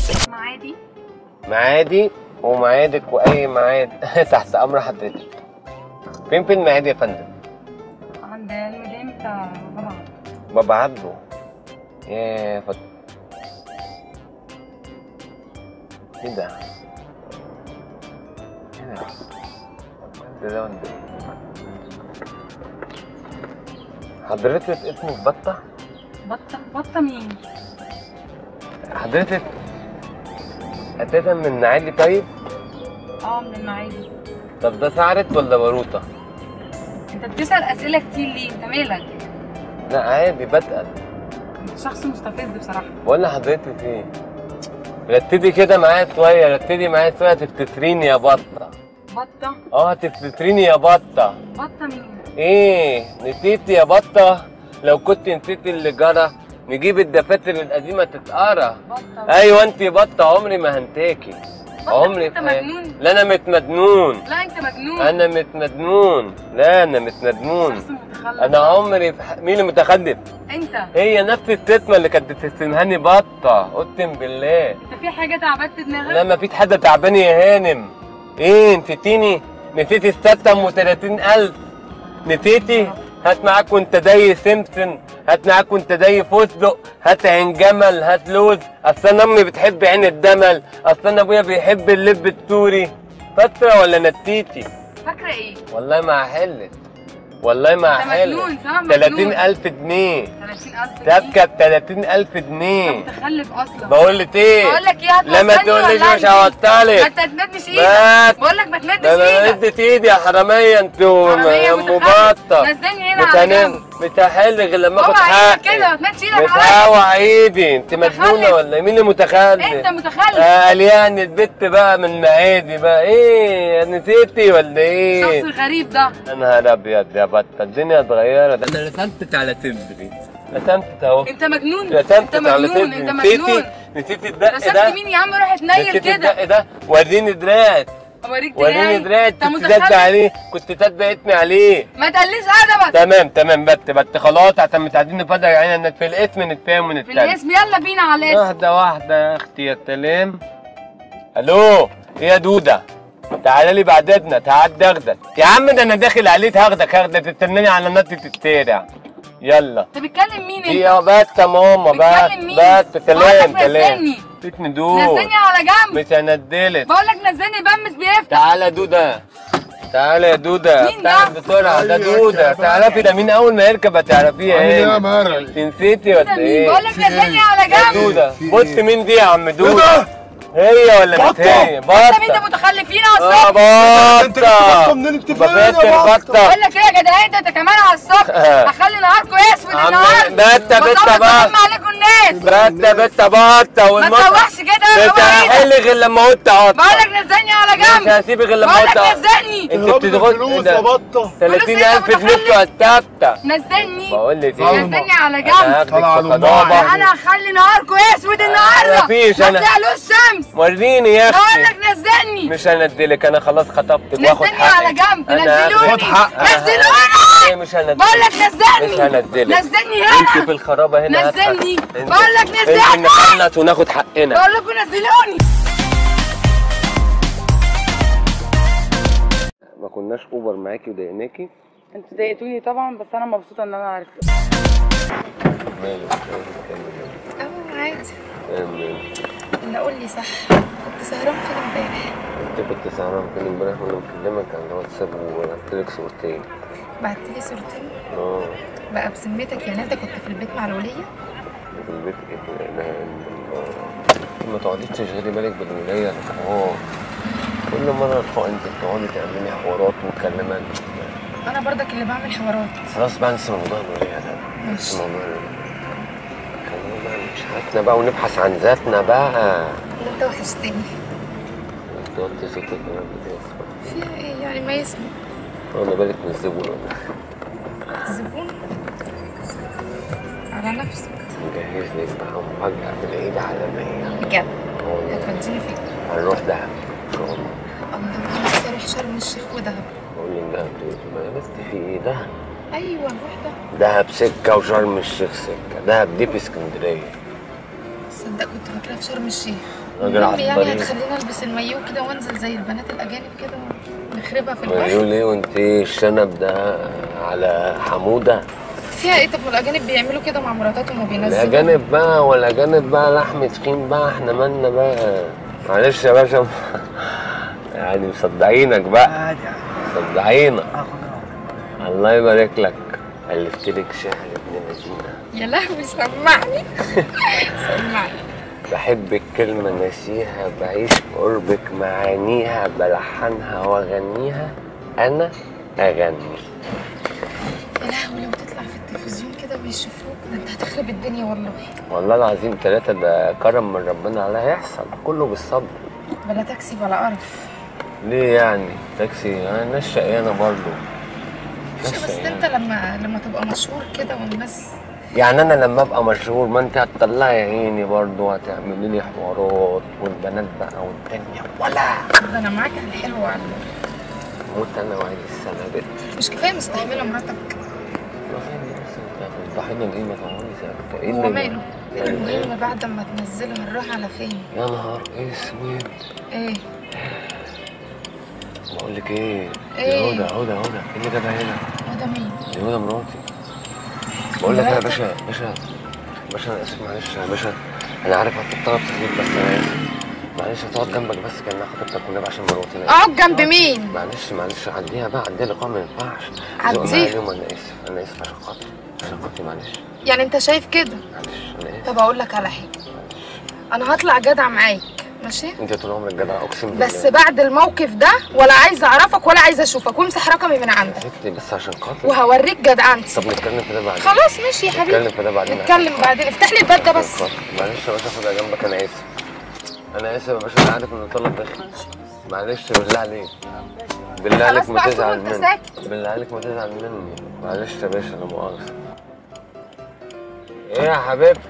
معادي معادي ومعادك واي معاد تحت امر حضرتك فين فين معادي يا فندم عند المدام بتاع بابا بابا عبده يا فت... ايه ده؟ ايه ده؟ ده ده ولا إيه؟ حضرتك اسمك بطة؟ بطه بطه مين حضرتك أساسا من عادي طيب؟ اه من المعادي طب ده سعرت ولا باروتة؟ انت بتسال اسئله كتير ليه انت مالك لا عادي بتقل انت شخص مستفز بصراحه ولا حضرتك ايه؟ رتدي كده معايا شوية رتدي معايا شوية تفتتريني يا بطة بطه اه تفتتريني يا بطة بطه مين ايه نسيت يا بطة لو كنت نسيت اللي جرى نجيب الدفاتر القديمة تتقرا بطه ايوه انت بطة عمري ما هنتاكي عمري انت في حياتي- مجنون لا انا متمدنون لا انت مجنون انا متمدنون لا انا متمدنون شخص متخلف انا عمري في ح... مين اللي متخلف انت هي نفس التتمة اللي كانت بتتهمني بطة اقسم بالله انت في حاجه تعبت في دماغك لا ما فيش حد تعبان يا هانم ايه نسيتيني نسيتي الستم وتلاتين الف نسيتي هات معاك وانت زي سمسم هات معاك وانت زي فستق هات عين جمل هات لوز اصل انا امي بتحب عين الدمل اصل انا ابويا بيحب اللب السوري فاكره ولا نسيتي فاكره ايه والله ما هحلت والله ما انت هحلت مجنون صح مجنون 30000 جنيه 30000 تبكى ب 30000 جنيه انت متخلف اصلا بقول لك ايه بقول لك ايه لا ما هتوصلني تقوليش ولا مش إيه؟ هوصلك ما تمدش ايدك بس بقول لك ما تمدش ده انا ايدك مدت ايدي يا حراميه انتوا حرامية يا ام متخلف. بطه نزلني هنا على متنم جنب متحل غير لما اخد اوعى ايدك كده ما حقي تمدش ايدك عليا متهوع ايدي انت متخلف. مجنونه ولا إيه؟ مين اللي متخلف؟ انت متخلف قال يعني البت بقى من معادي بقى ايه نسيتي ولا ايه؟ الشخص الغريب ده يا نهار ابيض يا بطه الدنيا اتغيرت انا رسمت على صدري رسمت اهو انت مجنون رسمت انت على مجنون صدري انت نسيتي مجنون نسيتي الدق رسمت ده مين يا عم روح اتنيل نسيتي كده الدق ده وريني دراعك اوريك وريني دراعك انت كنت تدب متخلف عليه كنت تدب اسمي عليه ما تقليش ادبك تمام تمام بت بت خلاص عشان متعدين نفضل عيننا في الاسم نتفاهم في ونتكلم الاسم يلا بينا على الاسم واحدة واحدة يا اختي يا سلام الو ايه يا دودة تعالى لي بعد اذنك تعال اخدك يا عم ده انا داخل عليك هاخدك هاخدك تستناني على نطة الشارع يلا انت بتكلم مين انت يا بس يا ماما بتكلم مين؟ بس بس بقول سلام لك سلام نزلني. فيك ندوب نزلني على جنب مش هندلك بقول لك نزلني بمس بيفتح تعالى يا دودة تعالى يا دودة مين ده؟ تعالى بسرعة ده دودة تعرفي ده مين أول ما يركب هتعرفيه عامل ايه يا ايه مرعي؟ انت نسيتي ولا ايه؟ بقول لك في ايه؟ نزلني على يا جنب دودة في بص ايه؟ مين دي يا عم ايه دودة ده؟ هي ولا مش بطة. هي؟ انت مين ده بطة متخلفين اه على الصبح انت جبت بطة بطة منين انت فين يا بفكر بطة؟ بطة بقول لك ايه يا جدعان انت انت كمان على الصبح هخلي نهاركم اسود عم- النهارده بتة بتة وطبعا بقى. بضم عليكم الناس بطة بطة بطة ما والمطر تسوحش كده مش اوعى ايدك هحل غير لما قلت بقول عطة لك نزلني على مش جنب هسيبك غير لما بقول قلت لك عطة نزلني انت اهرب بتضغط ايه الفلوس يا ده؟ بطة 30000 فلوس جنيه انت بتوع الثابتة نزلني بقول لك ظلمة. ايه؟ نزلني على انا جنب هاخدك طلع في على قضابة الله. انا هخلي نهاركم اسود النهارده مفيش ما انا طلعلوش شمس وريني يا بقول اختي لك نزلني مش هندلك انا خلاص خطبتك واخد نزلني حقي على جنب أنا نزلوني هاخد حقي. نزلوني ايه مش هندلك بقول لك نزلني مش هندلك نزلني انت هنا في الخرابه هنا هات نزلني. حق. انت- بقول لك انت نزلني. نخلص وناخد حقنا بقول لكم نزلوني ما كناش اوبر معاكي وضايقناكي انتوا ضايقتوني طبعا بس انا مبسوطه ان انا عرفت مالك اه عادي مالك لا قول لي صح كنت سهران فين امبارح انت كنت سهران فين امبارح وانا بكلمك على الواتساب وبعت لك صورتين بعت لي صورتين اه بقى بذمتك يعني انت كنت في البيت مع الوليه في البيت ايه لا اله الا الله ما تقعديش تشغلي بالك بالولايه الحوار كل مره الحوار انت بتقعدي تعملي حوارات ومكالمات انا برضك اللي بعمل حوارات خلاص بقى ننسى موضوع الولايه ده ننسى ماشي. موضوع الولاية. خلينا بقى نعيش حياتنا بقى ونبحث عن ذاتنا بقى انت وحشتني توطي صوتك يا رب كده فيها ايه يعني ما يسمع انا بالك من الزبون ولا الزبون على نفسك مجهز لك بقى مفاجأة في العيد عالمية بجد والله هتوديني فين هنروح دهب ان شاء الله الله انا نفسي اروح شرم الشيخ ودهب بقول لك دهب تقول ما بس في ايه دهب ايوه نروح دهب دهب سكة وشرم الشيخ سكة دهب دي في اسكندرية تصدق كنت فاكراها في شرم الشيخ راجل أمي يعني عبقري هتخليني البس المايو كده وانزل زي البنات الاجانب كده ونخربها في البحر مليون ليه وانت ايه الشنب ده على حموده فيها ايه طب والاجانب بيعملوا كده مع مراتاتهم وبينزلوا الاجانب بقى والاجانب بقى لحم تخين بقى احنا مالنا بقى معلش يا باشا يعني مصدعينك بقى عادي عادي مصدعينك اه خد الله يبارك لك الفت لك شعر ابن لذينه يا لهوي سمعني سمعني بحب الكلمة ناسيها بعيش قربك معانيها بلحنها واغنيها انا اغني يا لهوي لو تطلع في التلفزيون كده ويشوفوك ده انت هتخرب الدنيا والله والله العظيم ثلاثة ده كرم من ربنا على هيحصل كله بالصبر بلا تاكسي ولا قرف ليه يعني تاكسي انا ناس شقيانة برضه مش بس انت لما لما تبقى مشهور كده والناس يعني انا لما ابقى مشهور ما انت هتطلعي عيني برضه وهتعملي لي حوارات والبنات بقى والدنيا ولا ده انا معاك على الحلو وعلى موت انا وعيد السنة مش كفايه مستحمله مراتك ضحينا ايه ما تعملي ساكتة ايه هو اللي ماله يعني المهم بعد ما تنزله هنروح على فين يا نهار اسود ايه بقول لك ايه إيه؟ يا هدى هدى هدى ايه اللي جابها هنا؟ وده مين دي هدى مراتي بقول لك إيه يا مراتك؟ باشا باشا باشا انا اسف معلش يا باشا انا عارف هتطلب تخليك بس انا اسف معلش هتقعد جنبك بس كانها خطيبتك والنبي عشان مراتي أنا اقعد جنب مين معلش معلش عديها بقى عديها لقاء ما ينفعش عديها. ذوقنا عليهم انا اسف انا اسف عشان خاطري عشان خاطري معلش يعني انت شايف كده معلش انا اسف طب اقول لك على حاجه انا هطلع جدع معاك ماشي انت طول عمرك جدع اقسم بالله بس بعد الموقف ده ولا عايزه اعرفك ولا عايزه اشوفك وامسح رقمي من عندك ستي بس عشان خاطري وهوريك جدعنتي طب نتكلم في ده بعدين خلاص ماشي يا حبيبي نتكلم في ده بعدين نتكلم بعدين افتح لي الباب ده بس معلش يا باشا خدها جنبك انا اسف انا اسف يا باشا انا عارف ان الطلب داخل معلش بالله عليك بالله عليك خلاص ما بقى تزعل سيبه انت مني ساكت. بالله عليك ما تزعل مني معلش يا باشا لا مؤاخذة ايه يا حبيبتي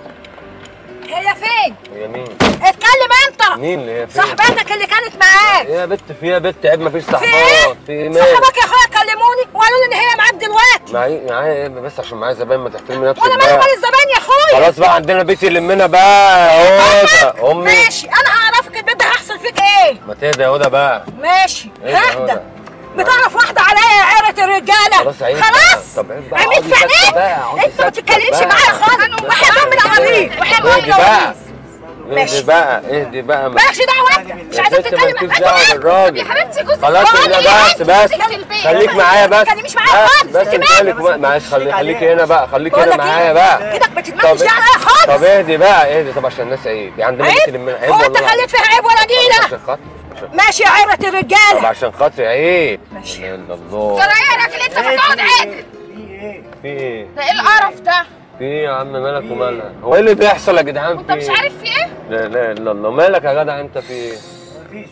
هي فين؟ هي مين؟ اتكلم انت مين اللي هي فين؟ صاحبتك اللي كانت معاك ايه يا بت في ايه يا بت عيب مفيش ايه؟ صحبات في ايه مال؟ صاحبك يا اخويا كلموني وقالوا لي ان هي معاك دلوقتي معايا معايا ايه بس عشان معايا زباين ما تحترمي نفسك وانا مالي بقى مال الزبائن يا اخويا خلاص بقى عندنا بيت يلمنا بقى يا هدى امي ماشي انا هعرفك البيت ده هيحصل فيك ايه ما تهدى يا هدى بقى ماشي ايه يا اهدى هدى؟ بتعرف واحده عليا يا عيرة الرجاله خلاص عيب خلاص بقى. طب عيب بقى عميد اقعدي في ساكتة عينيك بقى، اقعدي انت ما ساكتة تتكلمش بقى. معايا خالص وحياة من العواميد وحياة من اهدي بقى العواميد اهدي ماشي. بقى اهدي بقى ما- مالكش دعوه انت مش عايزه يا ست تتكلم مالكيش دعوه بالراجل يا حبيبتي جوزك خلاص بقول اهدى لي بس بس في البيت. خليك معايا بس ما تتكلميش معايا بس- خالص. بس انت انت مالك؟ مالك معلش خلي خليكي هنا بقى خليكي بقول هنا لك معايا ايه؟ بقى ايدك ما تتمدش طب- دي عليا خالص طب اهدي بقى اهدي طب عشان الناس عيب يعني عندنا بيت عيب يلمنا عيب هو انت والله خليت فيها عيب ولا خلاص نيله عشان خاطر عشان- ماشي يا عيرة طب الرجاله عشان خاطري عيب ماشي. لا اله الا الله ترى ايه يا راجل انت بتقعد عادل في ايه ده ايه القرف ده في ايه يا عم مالك ومالها هو ايه اللي بيحصل يا جدعان وانت في مش ايه؟ عارف في ايه لا لا الا الله مالك يا جدع انت في ايه مفيش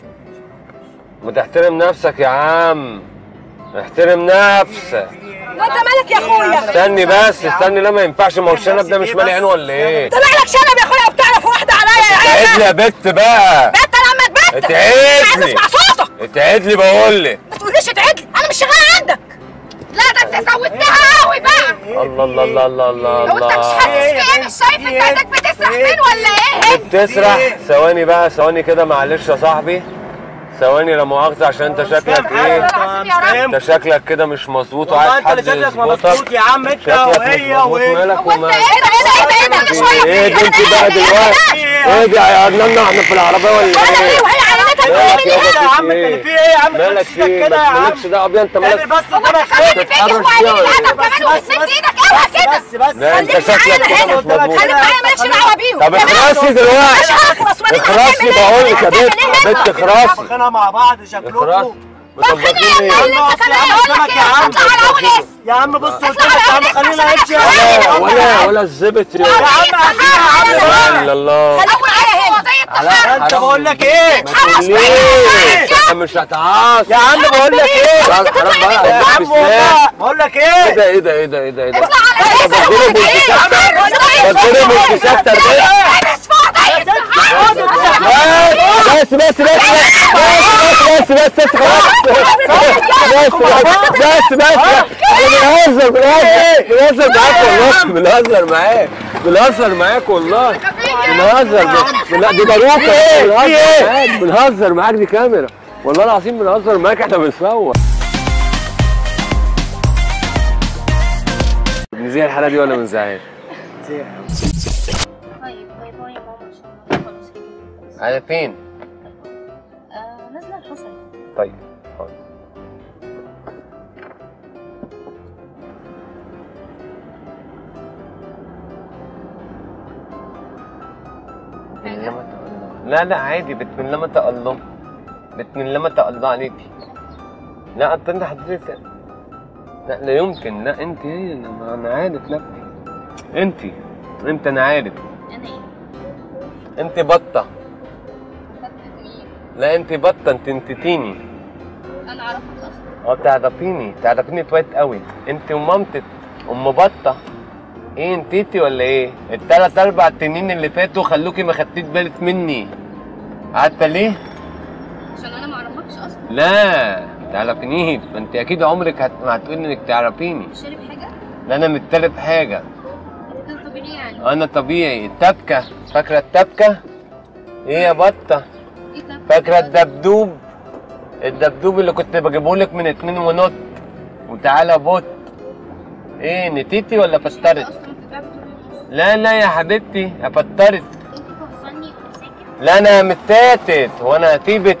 ما تحترم نفسك يا عم احترم نفسك وانت مالك يا اخويا استني بس استني لا ما ينفعش ما هو الشنب ده مش مالي عين ولا ايه طلع لك شنب يا اخويا وبتعرف واحده عليا يا اتعد عيرة لي يا بت بقى انت لما تبت اتعد عايز لي اسمع صوتك اتعد لي بقول لك ما تقوليش اتعدل انا مش شغاله عندك لا ده انت زودتها قوي بقى الله الله الله الله الله لو انت مش الله حاسس في ايه مش شايف انت ايدك بتسرح فين ولا ايه بتسرح ثواني بقى ثواني كده معلش يا صاحبي ثواني لا مؤاخذة عشان انت شكلك ايه انت شكلك كده مش مظبوط والله وعايز انت حد اللي شكلك يظبطك مظبوط يا عم انت شكلك مش وهي مظبوط وهي مالك هو انت ومالك ايه ده ايه ده ايه ده ايه ده شويه ايه ده انت بقى دلوقتي ايه ده يا ارننا احنا في العربيه ولا ايه وهي عينتها مالك يا يا عم بابا انت في ايه يا عم مالك مالك في ايه كده يا عم مالكش دعوه بيها انت تاني مالك بس هو كده انت كمان خير بتيجي وقاعدين الادب كمان وبتمد ايدك اوعى كده بس بس لا انت خليك شكلك معايا كده هنا. مش مظبوط خليك معايا مالكش دعوه بيهم طب اخرسي دلوقتي اخرسي بقول لك يا بنت يا بنت اخرسي واخدينها مع بعض اخرسي شكلكم مظبطين ايه يا عم اصل يا عم قدامك يا عم يا عم بص قلت لك يا عم خلينا نمشي يا ولا عم ولا ولا الزبط يا يا عم عم لا اله الا الله خليك معايا هنا على انت بقول لك ايه ليه انت مش هتعاص يا عم بقول لك ايه خلاص خلاص بقى يا عايزك عم بسلام والله بقول لك ايه ايه ده ايه ده ايه ده ايه ده ايه ده اطلع على بضرب بالكسات بضرب بالكسات تربيه بس بس بس بس بس بس بس بس بس خلاص بس بس بس بس بنهزر بنهزر بنهزر معاك والله بنهزر معاك بنهزر معاك والله بنهزر بن- لا دي باروكه بنهزر معاك بنهزر معاك دي كاميرا والله العظيم بنهزر معاك احنا بنصور نزيع الحلقه دي ولا ما نزعهاش؟ طيب باي باي يا ماما عشان خلاص كده على فين؟ آه نازله الحصري طيب حاضر. بسم الله ما شاء الله. لا لا عادي بسم الله ما شاء الله بسم الله ما شاء الله عليكي لا انت انت حضرتك لا لا يمكن لا انت هي انا أنا عارف نفسي انت انت انا عارف انا ايه انت بطه خدت مين لا انت بطه انت انتتيني انا اعرفك اصلا اه تعرفيني تعرفيني كويس قوي انت ومامتك ام بطه ايه انتيتي ولا ايه التلات اربع سنين اللي فاتوا خلوكي ما خدتيش بالك مني عارفه ليه عشان انا ما اعرفكش اصلا لا تعرفينيش ما انت اكيد عمرك هت... ما هتقولي انك تعرفيني شارب حاجه لا انا متلف حاجه انت كده طبيعي يعني انا طبيعي التبكه فاكره التبكه ايه يا بطه ايه ده فاكره الدبدوب الدبدوب اللي كنت بجيبهولك من اتنين ونط وتعالى بوت ايه نتيتي ولا انت فطرت اصلا بتتعب طول اليوم لا لا يا حبيبتي افطرت انت توصلني وتساكت لا انا متاتت وانا هتيبت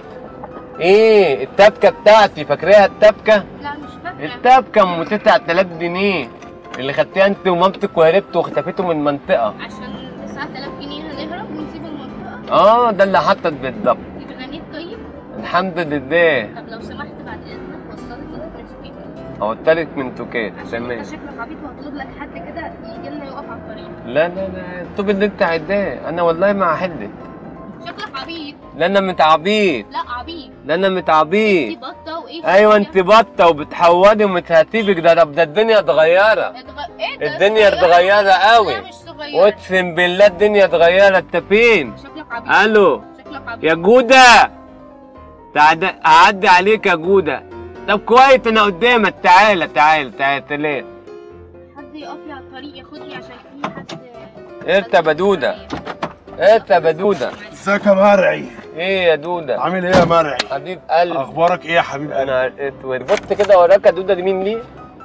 ايه التبكه بتاعتي فاكراها التبكه لا مش فاكره التبكه ام 9000 جنيه اللي خدتيها انت ومامتك وهربتوا واختفيتوا من المنطقه عشان 9000 جنيه هنهرب ونسيب المنطقه اه ده اللي حطت بالظبط يبقى غنيت طيب الحمد لله طب لو سمحت بعد اذنك وصلت لك من سكيتك قلتلك من توكات عشان تمام انت شكلك عبيط وهطلب لك حد كده يجي لنا يقف على الطريق لا لا لا الطوب اللي انت عداه انا والله ما هحلك شكلك عبيط لا انا متعبيط لا عبيط لا انا دي متعبيط بطه وايه ايوه ثانية؟ انت بطه وبتحودي ومتهتيبك ده ده الدنيا اتغيره اتغ... ايه ده الدنيا صغيرة؟ اتغيره قوي لا مش صغيرة اقسم بالله الدنيا اتغيرت انت فين شكلك عبيط الو شكلك عبيط يا جوده تعد... اعدي عليك يا جوده طب كويس انا قدامك تعالى تعالى تعالى تعالى حد يقف لي على الطريق ياخدني عشان في حد اركب يا دودة. اركب يا دوده ازيك يا مرعي ايه يا دوده عامل ايه يا مرعي حبيب قلبي اخبارك ايه يا حبيب قلبي انا اسود بص كده وراك يا دوده دي مين ليه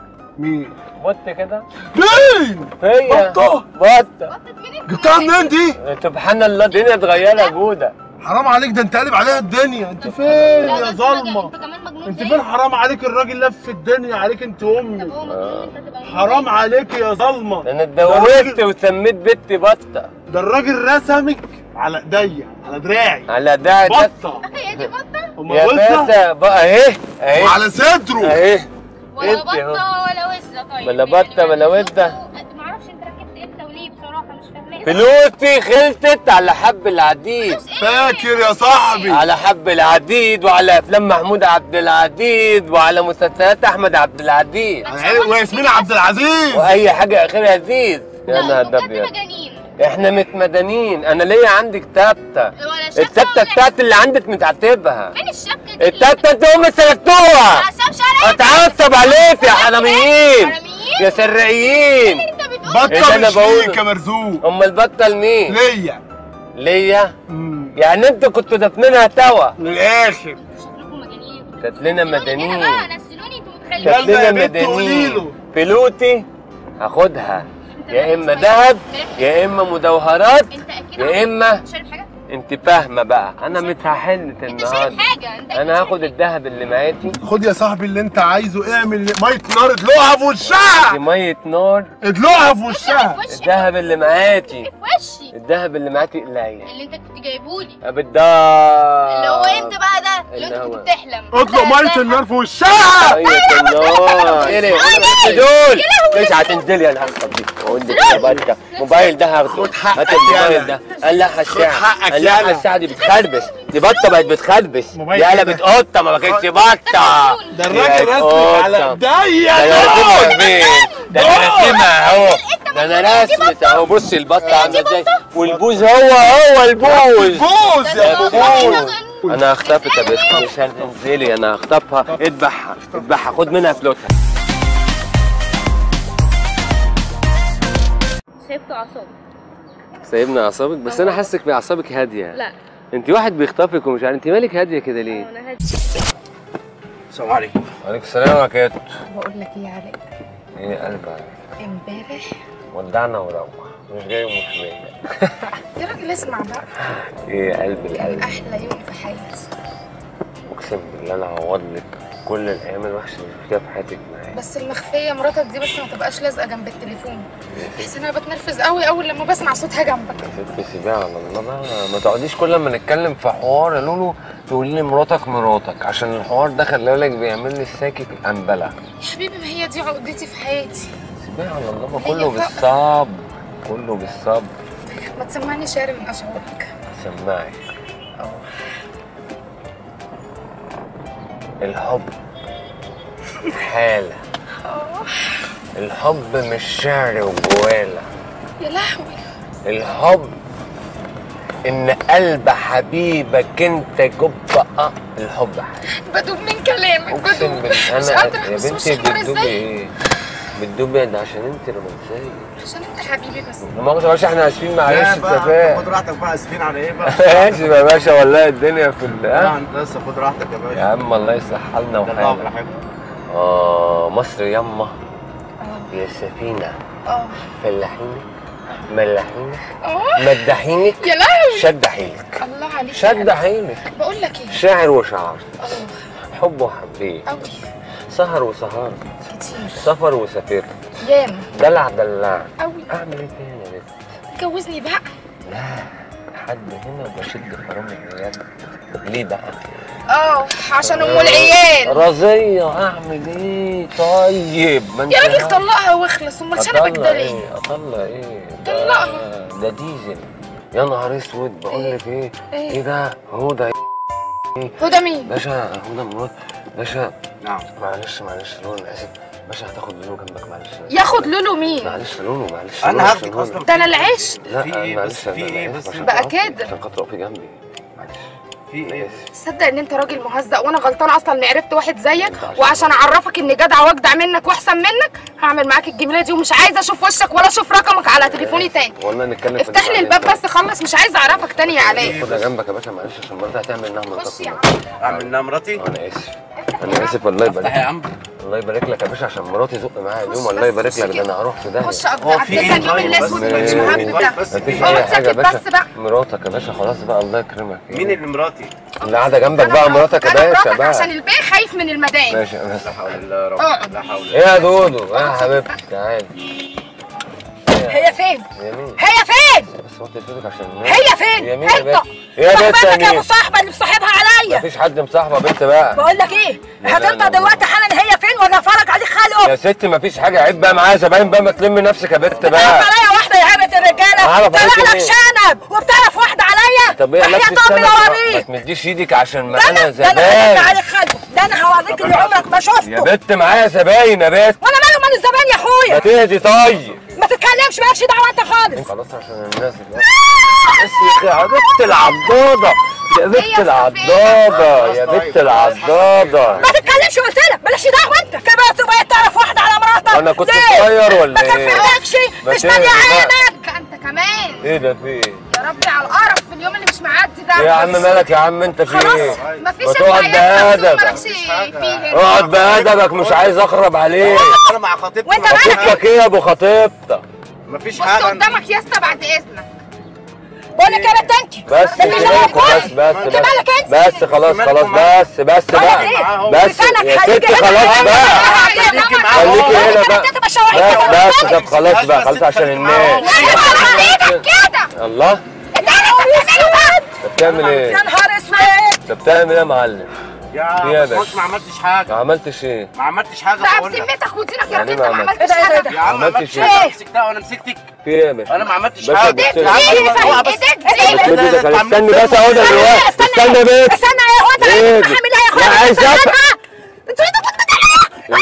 مين بص كده مين هي بطة؟ بطه جبتها منين دي سبحان الله الدنيا اتغيرت يا جوده حرام عليك ده انت قالب عليها الدنيا انت فين لا، ده يا انت ظلمه انت كمان مجنون انت زيي. فين حرام عليك الراجل لف الدنيا عليك انت طب امي هو مجنون انت تبقى مجنون حرام زيي. عليك يا ظلمه انا اتجوزت وسميت بنتي بطه ده الراجل رسمك على ايديا على دراعي على ده ده بطه هي دي بطه امال يا وزة باشا بقى اهي اهي وعلى صدره اهي ولا انت اهو. بطه ولا وزه طيب ولا يعني بطة ولا ما- وزة. ما اعرفش انت ركبت امتى وليه بصراحه مش فاهمه فلوسي خلصت على حب العديد فاكر يا صاحبي على حب العديد وعلى افلام محمود عبد العزيز وعلى مسلسلات احمد عبد العزيز على عيني- وياسمين عبد العزيز واي حاجه اخرها زيز يا لا نهار بجد ابيض مجانين احنا متمدنين انا ليا عندك تابته ولا شبكه التابته ولا بتاعت اللي عندك متعتبها فين الشبكه دي التابته انت امي سلكتوها عصام شرعي اتعصب عليك يا حراميين حراميين يا سرقيين انت بتقول إيه ده بطه أنا مش بقوله؟ ليك يا مرزوق امال البطه لمين ليا ليا مم. يعني انتوا كنتوا دافنينها توا من الاخر شكلكم مجانين كانت لنا نزلوني مدنيين. هنا بقى نزلوني انتوا متخيلين يلا كانت لنا يا بنت قولي مدنيين له. فلوتي هاخدها انت يا مركز اما معايا؟ ذهب مركز؟ يا اما مدوهرات انت اكيد يا عبيط. اما شارب حاجه انت فاهمه بقى انا مش هحل انت شارب النهارده حاجه انت أكيد انا شارب هاخد حاجة. الذهب اللي معاكي خد يا صاحبي اللي انت عايزه اعمل ميه نار ادلقها في وشها دي ميه نار ادلقها في في وشها وشي الذهب اللي معاكي في وشي الذهب اللي معاكي قليل اللي انت كنت جايبولي بالضبط اللي هو امتى بقى ده اللي اللي انت هو- كنت بتحلم اطلق ميه النار في وشها ميه النار ايه ده دول مش هتنزلي انا هخطبك اقول لك يا باركه الموبايل ده هاخده خد حقك هات الموبايل يالا. ده قلعها الساعه حقك قلعها يالا. الساعه دي بتخربش دي بطه بقت بتخربش موبايل دي كده. قلبت قطه ما بقتش بطه ده الراجل يا رسمك على قطة. ايديا ده انا راسمها فين؟ ده انا دول. راسمها اهو ده انا راسمت اهو بص البطه عامله ازاي والبوز هو هو البوز بوز يا يا بوز بوز. مجنون انا هخطفك يا بنت مش هتنزلي انا هخطفها اذبحها اذبحها خد منها فلوسها سيبت اعصابي سايبنا اعصابك بس انا حاسك باعصابك هاديه لا انت واحد بيخطفك ومش عارف انت مالك هاديه كده ليه انا هادي السلام عليكم عليك السلام يا كات بقول لك ايه يا علاء ايه قلبك امبارح ودعنا وروح مش جاي ومش جاي يا راجل اسمع بقى ايه قلب كان القلب احلى يوم في حياتي اقسم بالله انا هعوض لك كل الايام الوحشه اللي شفتيها في حياتك معايا بس المخفيه مراتك دي بس ما تبقاش لازقه جنب التليفون بحس ان انا بتنرفز قوي اول لما بسمع صوتها جنبك يا ستي سيبيها على الله بقى ما تقعديش كل ما نتكلم في حوار يا لولو تقولي لي مراتك مراتك عشان الحوار ده خلي بالك بيعمل لي الساكت الانبله يا حبيبي ما هي دي عقدتي في حياتي سيبيها على الله ما هي كله فقط. بالصبر كله بالصبر ما تسمعني شعر من اشعارك سماعي الحب حالة الحب مش شعر وجوالة يا لهوي الحب ان قلب حبيبك انت جب اه الحب حالة بدوب من كلامك اقسم بدوب بالله مش انا قادره يا بس مش بنتي عارفه بتدوبي ازاي ايه بتدوبي ده عشان انت رومانسيه عشان انت حبيبي بس لا مؤاخذة يا باشا احنا اسفين معلش لا بقى التفاهه خد راحتك بقى اسفين على ايه بقى ماشي يا باشا والله الدنيا في ال لا ها؟ انت لسه خد راحتك يا يا باشا عم الله يصلح حالنا ده الله وحالك براحتك اه مصر يما اه يا سفينة اه فلاحينك ملاحينك اه مدحينك يا لهوي شد حيلك الله عليك شد حيلك بقول لك ايه شاعر وشعر اه حب وحبيت قوي سهر وسهرت كتير سفر وسافرت ياما دلع دلع قوي اعمل ايه تاني يا بنت اتجوزني بقى لا لحد هنا وبشد فرامل العيال ليه بقى اه عشان ام العيال رزية اعمل ايه طيب ما انت يا راجل طلقها واخلص امال شنبك اطلع ده ليه ايه اطلع ايه ده- طلقها. ده ديزل يا نهار اسود بقول لك ايه إيه؟ ايه ده هدى هدى مين باشا هدى مرات باشا نعم معلش معلش لولو انا اسف باشا هتاخد لولو جنبك معلش ياخد لولو مين معلش لولو معلش انا لولو هاخدك عشان اصلا هدى. ده انا العيش لا في إيه معلش بس؟ في أنا إيه آسف بس؟ عشان بقى خاطر- كده. عشان خاطر اقفي جنبي معلش في ايه اسف تصدق ان انت راجل مهزأ وانا غلطانه اصلا اني عرفت واحد زيك أنت عشان- وعشان اعرفك اني جدع واجدع منك واحسن منك هعمل معاك الجميله دي ومش عايزه اشوف وشك ولا اشوف رقمك على تليفوني تاني والله نتكلم في افتح لي دي الباب بعدين. بس خلص مش عايزه اعرفك تاني يا علاء خدها جنبك يا باشا معلش عشان مراتي هتعمل انها خش يا مراتك عم اعمل انها مراتي انا اسف انا اسف الله يبارك افتح يا لك عم الله يبارك لك يا باشا عشان مراتي زق معايا اليوم خش الله بس، يبارك خش لك ده كده. انا هروح في داهيه خش هو في اقضيها إيه اليوم طيب؟ الاسود بس- اللي مش مهم طيب ده بس مفيش في اقعد اي حاجه يا ساكت باشا بس بقى. مراتك يا باشا خلاص بقى الله يكرمك مين اللي مراتي؟ اللي قاعده جنبك أنا بقى مراتك- مراتك يا أنا باشا مراتك بقى عشان البيه خايف من المدام ماشي يا باشا لا حول الله يا رب اقعد. لا حول ايه يا دودو ايه يا حبيبتي تعالي هي فين؟ هي مين هي فين؟ بس وطي صوتك عشان هي فين؟ هي مين يا انت بنت ايه يا بنت صاحبتك يا يا ابو مين صاحبه اللي مصاحبها عليا مفيش حد مصاحبه بنت بقى بقول لك ايه لا، هتطلع لا، دلوقتي حالا هي فين ولا افرج عليك خلقه يا ست مفيش حاجه عيب بقى معايا زباين بقى ما تلمي نفسك يا بنت بتعرف بقى عليا واحده يا هبه الرجاله أعرف طلع عليك لك إيه؟ شنب وبتعرف واحده عليا طب ايه وحياة لابس امي السنة لو ما اوريك تمديش ايدك عشان ده انا معانا ده انا هرد زباين عليك خلقه ده انا هوريك اللي عمرك ما يا شفته بنت معايا زباين يا بنت وانا مالي ومال الزمان يا ما اخويا تهدي طيب ما تتكلمش مالكش دعوه انت خالص خلاص عشان الناس دلوقتي بس يا اخي يا بنت العضاضة يا بنت العضاضة يا بنت العضاضة ما تتكلمش قلت لك مالكش دعوه انت كبرت وبقيت تعرف واحده على مراتك انا كنت ليه؟ صغير ولا ما ايه؟ كفيتكش ما مش ماليه تهدي بقى. عينك انت كمان ايه ده في ايه؟ يا ربي على القرف في اليوم اللي مش معدي ده إيه يا عم مالك يا عم انت في خلاص ايه؟ مفيش ما انت تقعد عيال بأدب. مالكش فيه اقعد بأدبك مش عايز اخرب عليك انا مع خطيبتي وأنت مفيش مالك؟ حاجة. خطيبتك ايه يا ابو خطيبتك؟ مفيش بص حاجه قدامك يا اسطى بعد اذنك بقول لك يا بنت انت بس ده مش مالكوا دعوة بس بس انت مالك بس انت؟ بس خلاص مالكوا خلاص معاه؟ بس بس بقول بقى لك ايه؟ بس لسانك يا هيجي ستي هنا. خلاص بقى خليكي معاه خليكي اهو. هنا بقى انت تبقى شواحد بس كده. بس طب خلاص بقى خلاص عشان الناس ايدك كده الله انت بتعمله ده انت بتعمل ايه؟ يا نهار اسود انت بتعمل ايه يا معلم؟ يا يا باشا باشا. ما عملتش حاجه ما عملتش ايه؟ ما عملتش حاجه بقى بقول لك بسمتك ودينك يا يعني راجل ما انت ما عملت- عملتش ايه ده ايه حاجه ده يا عم ما عملتش عملتش ايه؟ حاجه مسكتها وانا مسكتك في ايه يا باشا؟ انا ما عملتش باشا حاجه بص- يا عم ايه أنا- فاهم هو بس- ايدك بتمد دي ايدك لا، عشان لا، استني لا، بس اهو ده دلوقتي استنى يا بنت استنى يا هو انت ايه اللي دي؟ حامل ايه يا لا اخويا عايز استنى. أفهم. انتوا ايه ده؟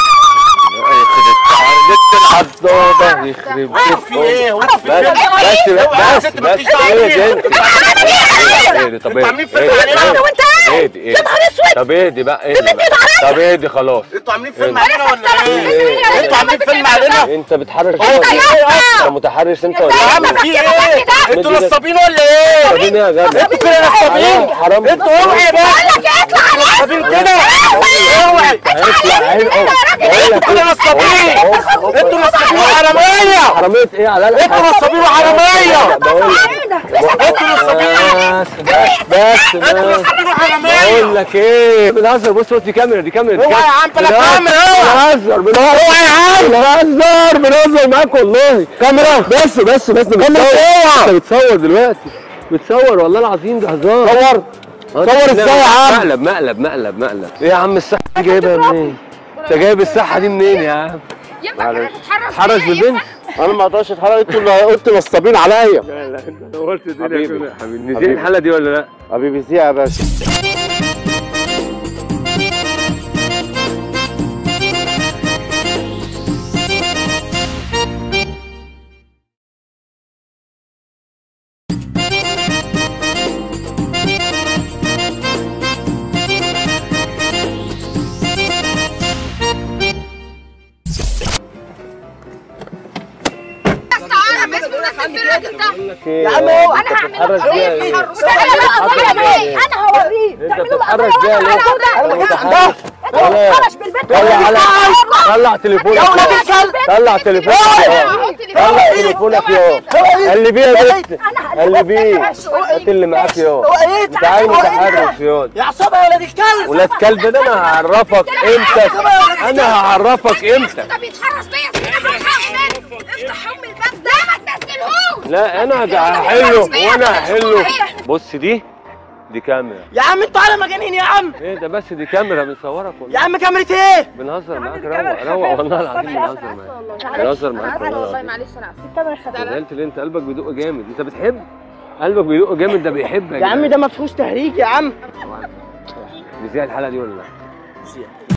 العضاضة يخرب هو في ايه هو في بس ايه بس اوعى يا بس ست بس مالكيش دعوة ايه بيه. ده انت؟ ايه ده طب انتوا عاملين ايه فيلم علينا. ايه وانت اهدي اهدي يا نهار اسود طب اهدي بقى اهدي بقى. طب اهدي خلاص انتوا عاملين فيلم ايه؟ علينا ولا ايه؟ ايه؟ انتوا عاملين فيلم علينا؟ انت بتحرش هو في ايه انت اصلا؟ متحرش انت ولا يا ايه؟ عم في ايه؟ انتوا مدي- نصابين ولا ايه؟ نصابين ايه يا جدع انتوا كده نصابين حرام انتوا اوعي بقى نصابين كده اوعي هيطلع عين بقول لك انتوا نصابين انتوا نصابين وحراميه حرامية ايه على انتوا نصابين وحراميه بقول لك انتوا نصابين بس بس انتوا بس نصابين وحراميه بقول لك ايه بنهزر بص بص دي كاميرا دي كاميرا دي اوعى يا عم بلا بنهزر- كاميرا اوعى بنهزر بنهزر اوعى يا عم بنهزر بنهزر معاك والله كاميرا بس بس بس كاميرا اوعى انت بتصور دلوقتي بتصور والله العظيم ده هزار صور صور ازاي يا عم مقلب مقلب مقلب مقلب ايه يا عم الصحة دي جايبها منين؟ انت جايب الصحة دي منين يا عم؟ ينفع كده تتحرش حرش بيا؟ بالبنت انا ما اقدرش اتحرك انتوا اللي قلت نصابين عليا لا لا انت نورت الدنيا حبيبي. كلها حبيبي نزل الحلقة دي ولا لا؟ حبيبي سيها يا باشا تعالى بس بس الفيلم انت يا عم هو انت بتتحرش بيها ليه؟ انا هوريك انت بتتحرش بيها ليه؟ انا انت بتحرش متحرش ولا خرج بالبنت طلع على طلع تليفونك يا ولاد يا الكلب طلع تليفونك يا طلع تليفونك يا اللي بيه يا بنت اللي بيه هات اللي معاك يا انت عايز متحرش يا يا عصابه يا ولاد الكلب ولاد كلب ده انا هعرفك امتى انا هعرفك امتى ده بيتحرش بيا افتح ام الباب ده ما تنزلهوش لا انا ده هحله وانا هحله بص دي دي كاميرا يا عم انتوا على مجانين يا عم ايه ده بس دي كاميرا بنصورك يا والله عم كاميرا ايه بنهزر معاك روق روق والله العظيم بنهزر معاك بنهزر معاك والله العظيم معلش انا اسفه زعلت ليه انت قلبك بيدق جامد انت بتحب قلبك بيدق جامد ده بيحبك يا عم ده ما فيهوش تهريج يا عم نذيع الحلقه دي ولا لا